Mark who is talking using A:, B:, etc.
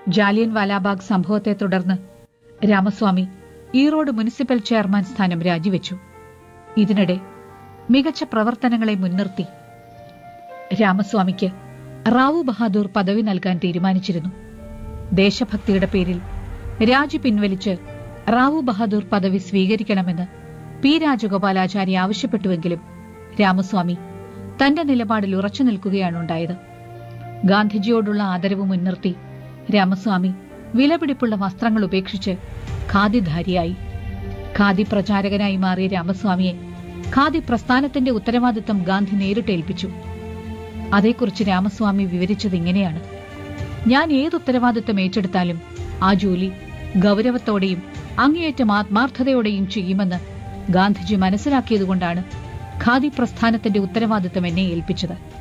A: ജാലിയൻ വാലാബാഗ് സംഭവത്തെ തുടർന്ന് Ramaswamy Erode municipal chairman സ്ഥാനം രാജിവെച്ചു ഇതിനിടെ മികച്ച പ്രവർത്തനങ്ങളെ മുൻനിർത്തി രാമസ്വാമിക്ക് റാവു ബഹാദൂർ പദവി നൽകാൻ തീരുമാനിച്ചിരുന്നു ദേശഭക്തിയുടെ പേരിൽ രാജി പിൻവലിച്ച് റാവു ബഹാദൂർ പദവി സ്വീകരിക്കണമെന്ന് പി രാജഗോപാലാചാരി ആവശ്യപ്പെട്ടുവെങ്കിലും രാമസ്വാമി തന്റെ നിലപാടിൽ ഉറച്ചു നിൽക്കുകയാണുണ്ടായത് ഗാന്ധിജിയോടുള്ള ആദരവ് മുൻനിർത്തി രാമസ്വാമി വിലപിടിപ്പുള്ള വസ്ത്രങ്ങൾ ഉപേക്ഷിച്ച് ഖാദിധാരിയായി ഖാദി പ്രചാരകനായി മാറിയ രാമസ്വാമിയെ ഖാദി പ്രസ്ഥാനത്തിന്റെ ഉത്തരവാദിത്തം ഗാന്ധി നേരിട്ട് ഏൽപ്പിച്ചു അതേക്കുറിച്ച് രാമസ്വാമി വിവരിച്ചത് ഇങ്ങനെയാണ് ഞാൻ ഏത് ഉത്തരവാദിത്തം ഏറ്റെടുത്താലും ആ ജോലി ഗൗരവത്തോടെയും അങ്ങേയറ്റം ആത്മാർത്ഥതയോടെയും ചെയ്യുമെന്ന് ഗാന്ധിജി മനസ്സിലാക്കിയതുകൊണ്ടാണ് ഖാദി പ്രസ്ഥാനത്തിന്റെ ഉത്തരവാദിത്തം എന്നെ ഏൽപ്പിച്ചത്